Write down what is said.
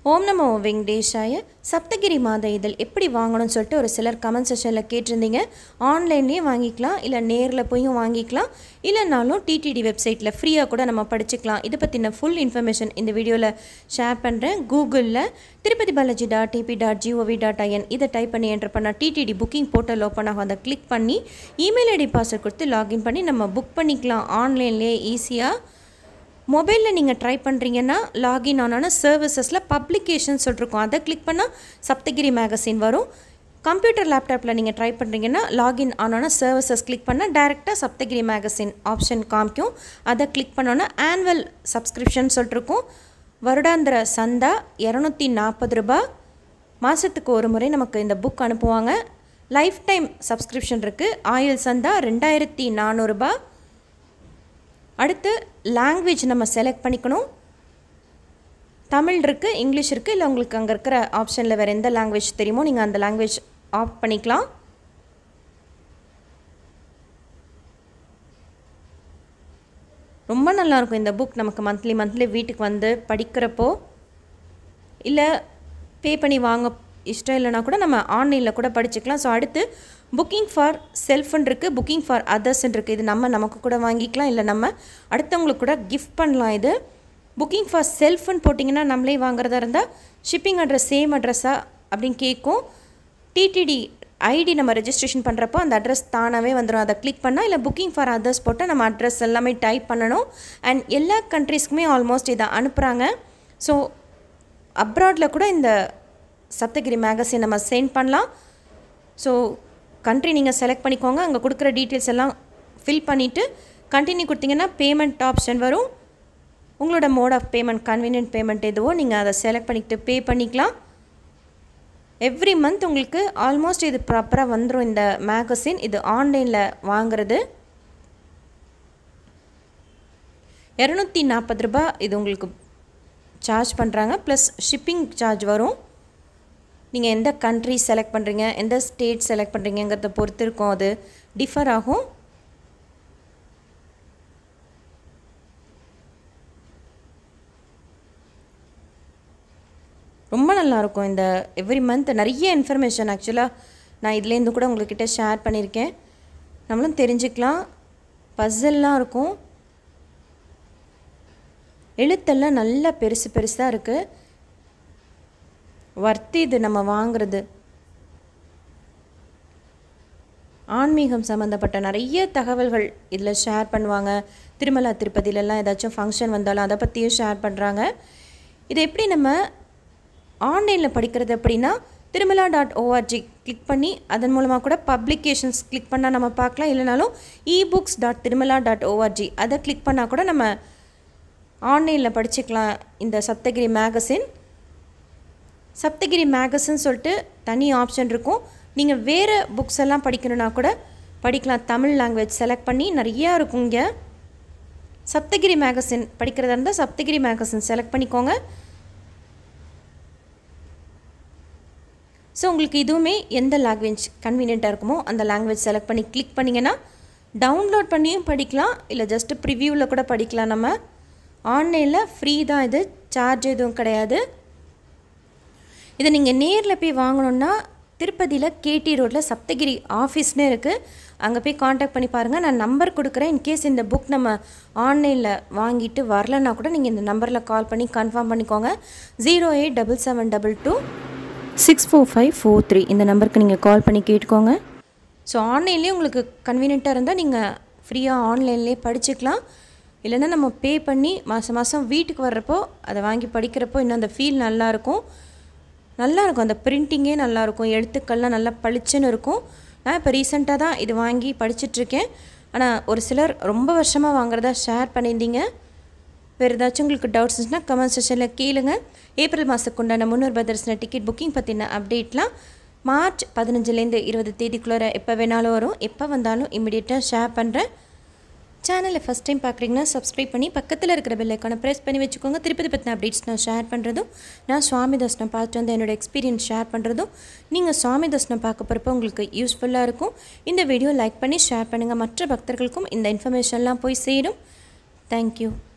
ஓம் நமோ வெங்கடேஷாய சப்தகிரி மாத இதழ் எப்படி வாங்கணும்னு சொல்லிட்டு ஒரு சிலர் கமெண்ட் செஷனில் கேட்டிருந்தீங்க ஆன்லைன்லேயே வாங்கிக்கலாம் இல்லை நேரில் போயும் வாங்கிக்கலாம் இல்லைனாலும் டிடிடி வெப்சைட்டில் ஃப்ரீயாக கூட நம்ம படிச்சுக்கலாம் இதை பற்றின ஃபுல் இன்ஃபர்மேஷன் இந்த வீடியோவில் ஷேர் பண்ணுறேன் கூகுளில் Tirupati Balaji dot TP dot GOV dot IN இதை டைப் பண்ணி என்டர் பண்ணால் டிடிடி புக்கிங் போர்ட்டல் ஓப்பன் ஆகும் அதை கிளிக் பண்ணி இமெயில் ஐடி பாஸ்வேர்ட் கொடுத்து லாகின் பண்ணி நம்ம புக் பண்ணிக்கலாம் ஆன்லைன்லேயே ஈஸியாக மொபைலில் நீங்கள் ட்ரை பண்ணுறீங்கன்னா லாகின் ஆனான சர்வீசஸில் பப்ளிகேஷன் சொல்லிருக்கோம் அதை கிளிக் பண்ணால் சப்தகிரி மேகசின் வரும் கம்ப்யூட்டர் லேப்டாப்பில் நீங்கள் ட்ரை பண்ணுறீங்கன்னா லாகின் ஆனோன்னா சர்வீசஸ் கிளிக் பண்ணால் டேரெக்டாக சப்தகிரி மேகசின் ஆப்ஷன் காமிக்கும் அதை கிளிக் பண்ணோன்னா ஆனுவல் சப்ஸ்கிரிப்ஷன் சொல்லிருக்கோம் வருடாந்திர சந்தா இரநூத்தி நாற்பது ரூபாய் மாதத்துக்கு ஒரு முறை நமக்கு இந்த புக் அனுப்புவாங்க லைஃப் டைம் சப்ஸ்கிரிப்ஷன் இருக்குது ஆயில் சந்தா ரெண்டாயிரத்தி நானூறுரூபா அடுத்து லாங்குவேஜ் நம்ம செலக்ட் பண்ணிக்கணும் தமிழ் இருக்குது இங்கிலீஷ் இருக்குது இல்லை உங்களுக்கு அங்கே இருக்கிற ஆப்ஷனில் வேறு எந்த லாங்குவேஜ் தெரியுமோ நீங்கள் அந்த லாங்குவேஜ் ஆஃப் பண்ணிக்கலாம் ரொம்ப நல்லாயிருக்கும் இந்த புக் நமக்கு மந்த்லி மந்த்லி வீட்டுக்கு வந்து படிக்கிறப்போ இல்லை பே பண்ணி வாங்க இஷ்டம் இல்லைனா கூட நம்ம ஆன்லைனில் கூட படிச்சுக்கலாம் ஸோ அடுத்து புக்கிங் ஃபார் செல்ஃப்னு இருக்குது புக்கிங் ஃபார் அதர்ஸ்ன்னு இருக்குது இது நம்ம நமக்கு கூட வாங்கிக்கலாம் இல்லை நம்ம அடுத்தவங்களுக்கு கூட கிஃப்ட் பண்ணலாம் இது புக்கிங் ஃபார் செல்ஃப்னு போட்டிங்கன்னா நம்மளே வாங்குறதா இருந்தால் ஷிப்பிங் அட்ரஸ் சேம் அட்ரஸா அப்படின்னு கேட்கும் டிடிடி ஐடி நம்ம ரெஜிஸ்ட்ரேஷன் பண்ணுறப்போ அந்த அட்ரஸ் தானாகவே வந்துடும் அதை கிளிக் பண்ணால் இல்லை புக்கிங் ஃபார் அதர்ஸ் போட்டால் நம்ம அட்ரஸ் எல்லாமே டைப் பண்ணணும் அண்ட் எல்லா கண்ட்ரீஸ்க்குமே ஆல்மோஸ்ட் இதை அனுப்புகிறாங்க ஸோ அப்ராடில் கூட இந்த சப்தகிரி மேகசின் நம்ம சென்ட் பண்ணலாம் ஸோ கண்ட்ரி நீங்கள் செலக்ட் பண்ணிக்கோங்க அங்கே கொடுக்குற டீட்டெயில்ஸ் எல்லாம் ஃபில் பண்ணிவிட்டு கண்டினியூ கொடுத்தீங்கன்னா பேமெண்ட் ஆப்ஷன் வரும் உங்களோட mode of payment convenient payment எதுவோ நீங்கள் அதை செலக்ட் பண்ணிக்கிட்டு பே பண்ணிக்கலாம் எவ்ரி மந்த் உங்களுக்கு ஆல்மோஸ்ட் இது ப்ராப்பராக வந்துடும் இந்த மேகசின் இது ஆன்லைனில் வாங்குறது இரநூத்தி நாற்பது ரூபாய் இது உங்களுக்கு சார்ஜ் பண்ணுறாங்க ப்ளஸ் ஷிப்பிங் சார்ஜ் வரும் நீங்கள் எந்த கண்ட்ரி செலக்ட் பண்ணுறீங்க எந்த ஸ்டேட் செலக்ட் பண்ணுறீங்கிறத பொறுத்து இருக்கும் அது டிஃபர் ஆகும் ரொம்ப நல்லாயிருக்கும் இந்த எவ்ரி மந்த் நிறைய இன்ஃபர்மேஷன் ஆக்சுவலாக நான் இதுலேருந்து கூட உங்கள்கிட்ட ஷேர் பண்ணியிருக்கேன் நம்மளும் தெரிஞ்சுக்கலாம் பஸ்ஸெல்லாம் இருக்கும் எழுத்தெல்லாம் நல்லா பெருசு பெருசாக இருக்குது வர்த்தி இது நம்ம வாங்குறது ஆன்மீகம் சம்மந்தப்பட்ட நிறைய தகவல்கள் இதில் ஷேர் பண்ணுவாங்க திருமலா திருப்பதியிலலாம் ஏதாச்சும் ஃபங்க்ஷன் வந்தாலும் அதை பற்றியும் ஷேர் பண்ணுறாங்க இதை எப்படி நம்ம ஆன்லைனில் படிக்கிறது அப்படின்னா திருமலா டாட் ஓஆர்ஜி கிளிக் பண்ணி அதன் மூலமாக கூட பப்ளிகேஷன்ஸ் கிளிக் பண்ணால் நம்ம பார்க்கலாம் இல்லைனாலும் ebooks dot Tirumala dot ORG அதை கிளிக் பண்ணால் கூட நம்ம ஆன்லைனில் படிச்சுக்கலாம் இந்த சப்தகிரி மேகசின் சப்தகிரி மேகசின் சொல்லிட்டு தனி ஆப்ஷன் இருக்கும் நீங்கள் வேறு புக்ஸ் எல்லாம் படிக்கணுன்னா கூட படிக்கலாம் தமிழ் லாங்குவேஜ் செலக்ட் பண்ணி நிறையா இருக்கும் இங்கே சப்தகிரி மேகசின் படிக்கிறதா இருந்தால் சப்தகிரி மேகசின் செலக்ட் பண்ணிக்கோங்க ஸோ உங்களுக்கு இதுவுமே எந்த லாங்குவேஜ் கன்வீனியண்ட்டாக இருக்குமோ அந்த லாங்குவேஜ் செலக்ட் பண்ணி கிளிக் பண்ணிங்கன்னா டவுன்லோட் பண்ணியும் படிக்கலாம் இல்லை ஜஸ்ட்டு ப்ரிவியூவில் கூட படிக்கலாம் நம்ம ஆன்லைனில் ஃப்ரீ தான் இது சார்ஜ் எதுவும் கிடையாது இதை நீங்கள் நேரில் போய் வாங்கணுன்னா திருப்பதியில் கேடி ரோட்டில் சப்தகிரி ஆஃபீஸ்னு இருக்குது அங்கே போய் காண்டாக்ட் பண்ணி பாருங்கள் நான் நம்பர் கொடுக்குறேன் இன்கேஸ் இந்த புக் நம்ம ஆன்லைனில் வாங்கிட்டு வரலன்னா கூட நீங்கள் இந்த நம்பரில் கால் பண்ணி கன்ஃபார்ம் பண்ணிக்கோங்க zero eight double seven double two six four five four three இந்த நம்பருக்கு நீங்கள் கால் பண்ணி கேட்டுக்கோங்க ஸோ ஆன்லைன்லேயே உங்களுக்கு கன்வீனியண்ட்டாக இருந்தால் நீங்கள் ஃப்ரீயாக ஆன்லைன்லேயே படிச்சுக்கலாம் இல்லைன்னா நம்ம பே பண்ணி மாதம் மாதம் வீட்டுக்கு வர்றப்போ அதை வாங்கி படிக்கிறப்போ இன்னும் அந்த ஃபீல் நல்லாயிருக்கும் நல்லாயிருக்கும் அந்த பிரிண்டிங்கே நல்லாயிருக்கும் எழுத்துக்கள்லாம் நல்லா பளிச்சுன்னு இருக்கும் நான் இப்போ ரீசெண்டாக தான் இது வாங்கி படிச்சிட்ருக்கேன் ஆனால் ஒரு சிலர் ரொம்ப வருஷமாக வாங்குறதா ஷேர் பண்ணியிருந்தீங்க வேறு ஏதாச்சும் உங்களுக்கு டவுட்ஸ் இருந்துச்சுன்னா கமெண்ட் செஷனில் கேளுங்க ஏப்ரல் மாதத்துக்கு உண்டான முன்னூறு பதர்ஸ்ன டிக்கெட் புக்கிங் பற்றின அப்டேட்லாம் மார்ச் பதினஞ்சுலேருந்து இருபது தேதிக்குள்ளே எப்போ வேணாலும் வரும் எப்போ வந்தாலும் இமிடியேட்டாக ஷேர் பண்ணுறேன் சேனலை ஃபஸ்ட் டைம் பார்க்குறீங்கன்னா சப்ஸ்கிரைப் பண்ணி பக்கத்தில் இருக்கிற பெல் ஐக்கானை ப்ரெஸ் பண்ணி வச்சுக்கோங்க திருப்பதி பற்றின அப்டேட்ஸ் நான் ஷேர் பண்ணுறதும் நான் சுவாமி தர்ஷனம் பார்த்துட்டு வந்து என்னோடய எக்ஸ்பீரியன்ஸ் ஷேர் பண்ணுறதும் நீங்கள் சுவாமி தர்ஷனம் பார்க்க போகிறப்ப உங்களுக்கு யூஸ்ஃபுல்லாக இருக்கும் இந்த வீடியோ லைக் பண்ணி ஷேர் பண்ணுங்கள் மற்ற பக்தர்களுக்கும் இந்த இன்ஃபர்மேஷன்லாம் போய் சேரும் தேங்க்யூ